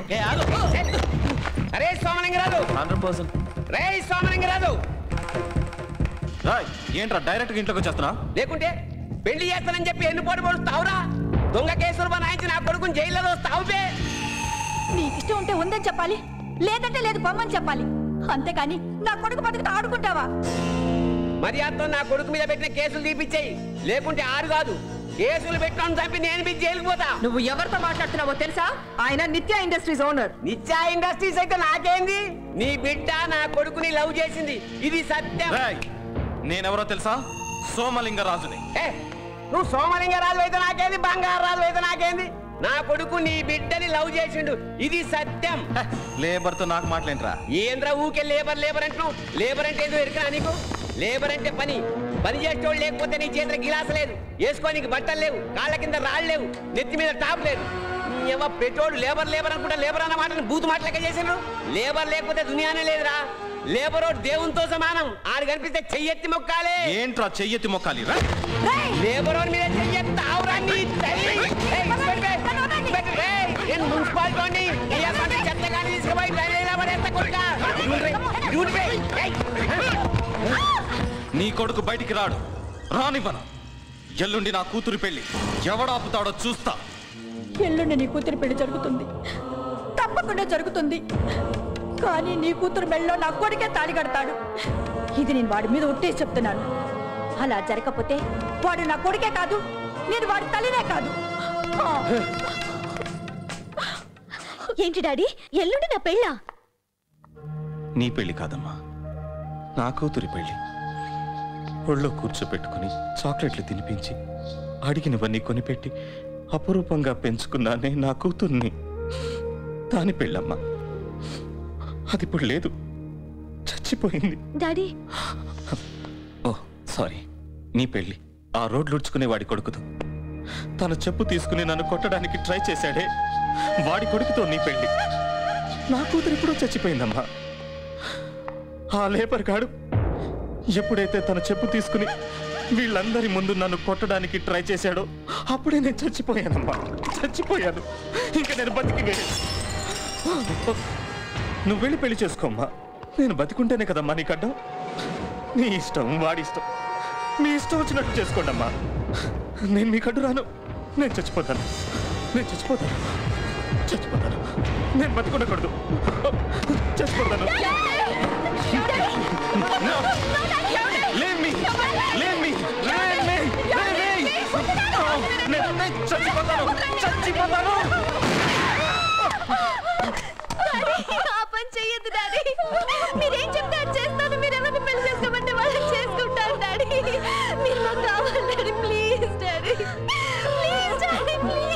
ఏ ఆగు అరే Somalingaraju hundred percent రే సోమలింగరాజు రాయ్ ఏంట్రా డైరెక్ట్ గా ఇంట్లోకి వచ్చేస్తున్నా లేకుంటే పెళ్లి చేస్తానని చెప్పి ఎన్ని పోటీ పడుస్తావురా దొంగ కేసులు బనాయించి నా కొడుకుని జైల్లో వస్తావు బే నీకు ఇష్టం ఉంటే ఉందని చెప్పాలి లేదంటే లేదు బొమ్మని చెప్పాలి అంతేకాని నా కొడుకు బతుకుతో ఆడుకుంటావా మర్యాదతో నా కొడుకు మీద పెట్టిన కేసులు తీపిచ్చేయి లేకుంటే ఆరు కాదు కేసులు పెట్టడం చంపి నేను మీ జైలుకు పోతా నువ్వు ఎవరితో మాట్లాడుతున్నావో తెలుసా ఆయన నిత్య ఇండస్ట్రీస్ ఓనర్ నిత్యా ఇండస్ట్రీస్ అయితే నాకేంది నీ బిడ్డ నా కొడుకుని లవ్ చేసింది ఇది సత్యం రాయ్ నేనెవరో తెలుసా సోమలింగరాజుని ఏ, నువ్వు సోమలింగరాజు అయితే నాకేంది బంగారాజు అయితే నాకేంది నా కొడుకు నీ బిడ్డని లవ్ చేసిండు ఇది సత్యం లేబర్ తో నాకు మాట్లాడరా ఏంద్ర ఊకే లేబర్ లేబర్ అంటున్నావు లేబర్ అంటే ఏదో ఎరికనా నీకు లేబర్ అంటే పని పని చేసేవాడు లేకపోతే నీ చేతిలో గిలాస లేదు వేసుకోనికి బట్టలు లేవు కాళ్ళ కింద రాళ్ళు లేవు నెత్తి మీద టాప్ లేదు ఏమో పెట్రోల్ లేబర్ లేబర్ అనుకుంటా లేబర్ అన్న మాటను బూతు మాటలకే చేసిండ్రు లేబర్ లేకపోతే దునియానే లేదురా లేబర్ దేవునితో సమానం ఆడు కనిపిస్తే చెయ్యెత్తి మొక్కాలే ఏంట్రా చెయ్యెత్తి మొక్కాలి రా లేబర్ మీద చెయ్యెత్తావురా నీ తల్లి ఏయ్, ఇటు పెట్టు, ఇటు పెట్టు, ఏయ్, నేను మున్సిపాలిటీ వాడిని. ఈ అబ్బాయిని చెత్త కానీ తీసుకుపోయి డ్రైనేజీలో పడేస్తా కొడుకా. ఇటు రే, ఇటు రే, ఏయ్. నీ కొడుకు బయటికి రాడు రానివ్వను ఎల్లుండి నా కూతురు పెళ్లి ఎవడాపుతాడో చూస్తా ఎల్లుండి నీ కూతురు పెళ్లి జరుగుతుంది తప్పకుండా జరుగుతుంది కానీ నీ కూతురు మెళ్ళలో నా కొడుకే తాళి కడతాడు ఇది నేను వాడి మీద ఒట్టేసి చెప్తున్నాను అలా జరగకపోతే వాడు నా కొడుకే కాదు నేను వాడి తల్లినే కాదు ఆ. ఏంటి డాడీ ఎల్లుండి నా పెళ్ళా నీ పెళ్లి కాదమ్మా నా కూతురి పెళ్లి ఒళ్ళో కూర్చోపెట్టుకుని చాక్లెట్లు తినిపించి అడిగినవన్నీ కొనిపెట్టి అపురూపంగా పెంచుకున్నానే నా కూతుర్ని దాని పెళ్ళమ్మా అది ఇప్పుడు లేదు చచ్చిపోయింది డాడీ ఓ సారీ నీ పెళ్లి ఆ రోడ్లు ఉడ్చుకునే వాడి కొడుకుతో తన చెప్పు తీసుకుని నన్ను కొట్టడానికి ట్రై చేశాడే వాడి కొడుకుతో నీ పెళ్లి నా కూతురు ఎప్పుడో చచ్చిపోయిందమ్మా ఆ లేబర్ గాడు ఎప్పుడైతే తన చెప్పు తీసుకుని వీళ్ళందరి ముందు నన్ను కొట్టడానికి ట్రై చేశాడో అప్పుడే నేను చచ్చిపోయానమ్మా చచ్చిపోయాను ఇంకా నేను బతికి వేరే నువ్వు వెళ్ళి పెళ్లి చేసుకోమ్మా నేను బతికుంటేనే కదమ్మా నీకు అడ్డం నీ ఇష్టం వాడి ఇష్టం మీ ఇష్టం వచ్చినట్టు చేసుకోండి అమ్మా నేను మీకు అడ్డు రాను నేను చచ్చిపోతాను నేను చచ్చిపోతాను చచ్చిపోతాను నేను బతికుండకూడదు చచ్చిపోతాను No. Leave me. Leave me. Leave me. Leave me. Oh, నేను నేను చచ్చిపోతాను చచ్చిపోతాను ఆ పని చెయ్యొద్దు డాడీ మీరేం చెప్తే అది చేస్తాను మీరు ఎవరిని పెళ్లి చేసుకోమంటే వాళ్ళని చేసుకుంటాను డాడీ మీరు నాకు కావాలి daddy please daddy please daddy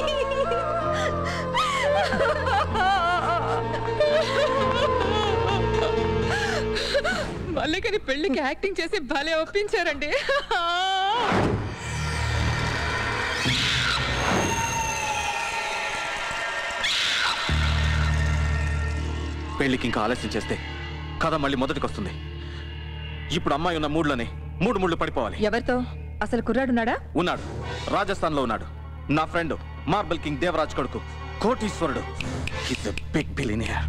మల్లికని పెళ్లికి యాక్టింగ్ చేసి భలే ఒప్పించారండి పెళ్లికి ఇంకా ఆలస్యం చేస్తే కథ మళ్ళీ మొదటికి వస్తుంది ఇప్పుడు అమ్మాయి ఉన్న మూడ్లోనే మూడు ముళ్ళు పడిపోవాలి ఎవరితో అసలు కుర్రాడున్నాడా ఉన్నాడు రాజస్థాన్ లో ఉన్నాడు నా ఫ్రెండ్ మార్బల్ కింగ్ దేవరాజ్ కొడుకు కోటీశ్వరుడు is big billionaire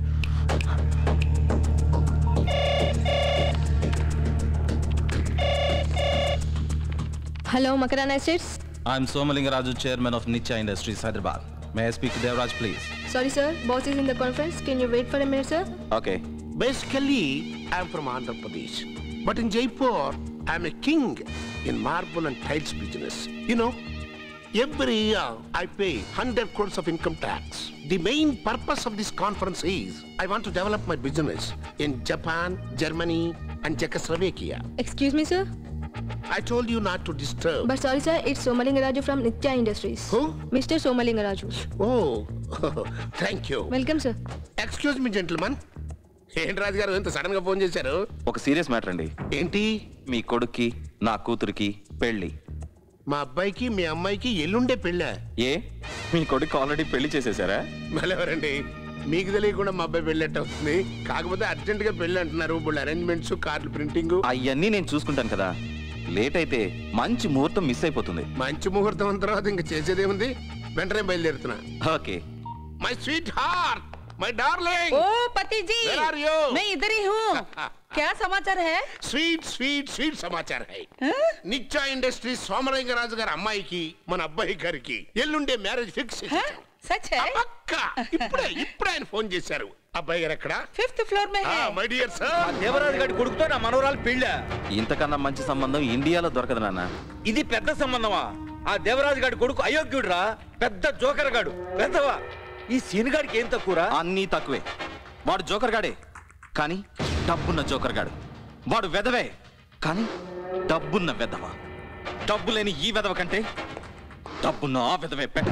hello Makrana estates I'm Somalingaraja, chairman of Nicha Industries, Hyderabad. May I speak to Devraj, please? Sorry sir boss is in the conference can you wait for a minute sir okay Basically, I'm from Andhra Pradesh. But in Jaipur, I'm a king in marble and tiles business. You know, every year I pay 100 crores of income tax. The main purpose of this conference is I want to develop my business in Japan, Germany, and Czechoslovakia. Excuse me sir I told you not to disturb. But sorry sir it's Somalingaraju from Nithya industries Who? Mister Somalingaraju Oh, thank you. Welcome sir Excuse me, gentlemen. ఏంటి రాజు గారు ఎంత sudden గా phone చేశారు ఒక serious matter అండి ఏంటి మీ కొడుక్కి నా కూతురికి పెళ్లి మా అబ్బాయికి మీ అమ్మాయికి ఎల్లుండే పెళ్ళా ఏ మీ కొడుకు ఆల్రెడీ పెళ్లి చేసేసారా మళ్ళెవరండి మీకు తెలియకుండా మా అబ్బాయి పెళ్ళట్టు అవుతుంది కాకపోతే అర్జెంట్ గా పెళ్ళి అంటున్నారు ఇప్పుడు అరేంజ్మెంట్స్ కార్డు ప్రింటింగ్ అవన్నీ నేను చూసుకుంటాను కదా లేట్ అయితే మంచి ముహూర్తం మిస్ అయిపోతుంది మంచి ముహూర్తం అయిన తర్వాత ఇంకా చేసేదేముంది వెంటనే బయలుదేరుతున్నా okay my sweet heart my darling ओ पति जी Where are you? मैं इधर ही हूँ क्या समाचार है స్వీట్ స్వీట్ స్వీట్ సమాచారం హై నిత్యా ఇండస్ట్రీస్ సోమలింగరాజు గారి అమ్మాయికి మన అబ్బాయి గారికి ఎల్లుండే మ్యారేజ్ ఫిక్స్ हाँ? सच है పక్క ఇప్పుడే ఇప్పుడే ఆయన ఫోన్ చేశారు అబ్బాయి గారు ఎక్కడ फिफ्थ फ्लोर में है మై డియర్ సార్ దేవరాజు గారి కొడుకుతో నా మనవరాలు పెళ్ళా ఇంతకన్నా మంచి సంబంధం ఇండియాలో దొరకదు నాన్న ఇది పెద్ద సంబంధమా ఆ దేవరాజు గారి కొడుకు అయోగ్యుడురా పెద్ద జోకర్ గాడు పెద్దవా ఈ సీనుగాడికి ఏం తక్కువరా అన్నీ తక్కువే వాడు జోకర్ గాడే కానీ డబ్బున్న జోకర్ గాడు వాడు వెదవే కానీ డబ్బున్న వెదవ డబ్బు లేని ఈ వెదవ కంటే డబ్బున్న ఆ వెదవే పెట్ట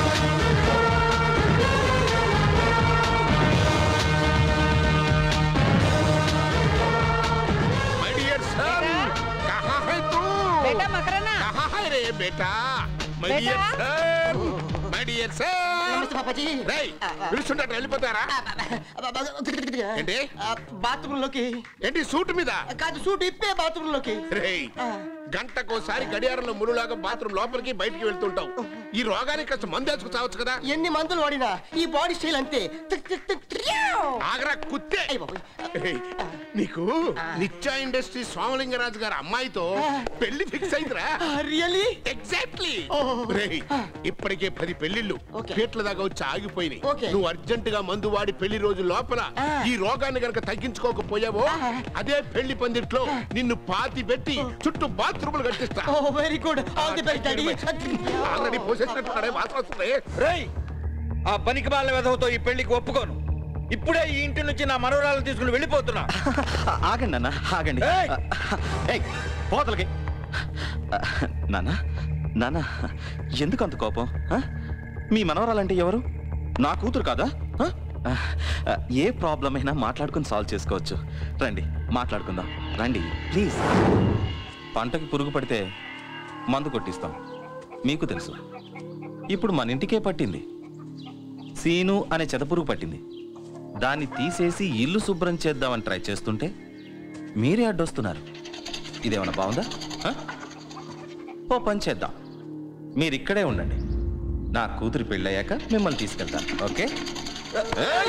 మై డియర్ సర్ కహా హై తూ बेटा मकराना कहाँ है रे बेटा మై बेटा? Dear sir my dear sir namaste పాపాజీ రేయ్ పిలుస్తుంటే వెళ్ళిపోతారా ఏంటి బాత్రూమ్ లోకి ఏంటి సూట్ మీద కాదు సూట్ ఇప్పే బాత్రూమ్ లోకి రేయ్ గంటకోసారి గడియారంలో మునులాగా బాత్రూమ్ లోపలికి బయటికి వెళ్తుంటావు ఈ రోగానికి కాస్త మందు వేసుకు చావచ్చు కదా ఎన్ని మందులు వాడినా ఈ బాడీ స్టైల్ అంతే టిక్ టిక్ టిక్ ట్రియావ్. ఆగరా కుత్తే అయ్ బాబోయ్. రేయ్, నీకు నిత్యా ఇండస్ట్రీ సోమలింగరాజు గారి అమ్మాయితో పెళ్లి ఫిక్స్ అయిందిరా రియల్లీ ఎగ్జాక్ట్లీ ఓహో. రేయ్ ఇప్పటికే పది పెళ్లిళ్ళు ఓకే. పీట్ల దాకా వచ్చి ఆగిపోయినాయి ఓకే. నువ్వు అర్జెంట్ గా మందు వాడి పెళ్లి రోజు లోపల ఆ. ఈ రోగాన్ని గనక తగ్గించుకోకపోయావో అదే పెళ్లి పందిట్లో నిన్ను పాతి పెట్టి చుట్టూ బాత్రూములు కట్టిస్తా ఓ very good all the best daddy already పోసేసినట్టు వాసన వస్తుంది రేయ్ ఆ పనికి బాల వెధవతో ఈ పెళ్లికి ఒప్పుకోను ఇప్పుడే ఈ ఇంటి నుంచి నా మనవరాలను తీసుకుని వెళ్ళిపోతున్నా ఆగండి అన్న ఆగండి ఏయ్! ఏయ్, పోతలకి నాన్న నాన్న ఎందుకు అంత కోపం ఆ? మీ మనవరాలంటే ఎవరు నా కూతురు కాదా ఆ? ఆ, ఏ ప్రాబ్లం అయినా మాట్లాడుకుని సాల్వ్ చేసుకోవచ్చు రండి మాట్లాడుకుందాం రండి ప్లీజ్ పంటకి పురుగు పడితే మందు కొట్టిస్తాం మీకు తెలుసు ఇప్పుడు మన ఇంటికే పట్టింది సీను అనే చెదపురుగు పట్టింది దాన్ని తీసేసి ఇల్లు శుభ్రం చేద్దామని ట్రై చేస్తుంటే మీరే అడ్డొస్తున్నారు ఇదేమన్నా బాగుందా ఆ? ఓ పని చేద్దాం మీరు ఇక్కడే ఉండండి నా కూతురు పెళ్ళయ్యాక మిమ్మల్ని తీసుకెళ్తాను ఓకే ఏయ్!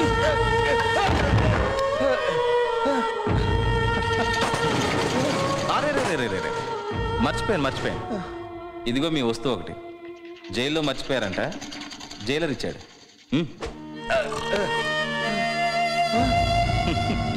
అరే రే రే రే రే రే. మర్చిపోయాను మర్చిపోయాను ఇదిగో మీ వస్తువు ఒకటి జైల్లో మర్చిపోయారంట జైలర్ ఇచ్చాడు ఉమ్.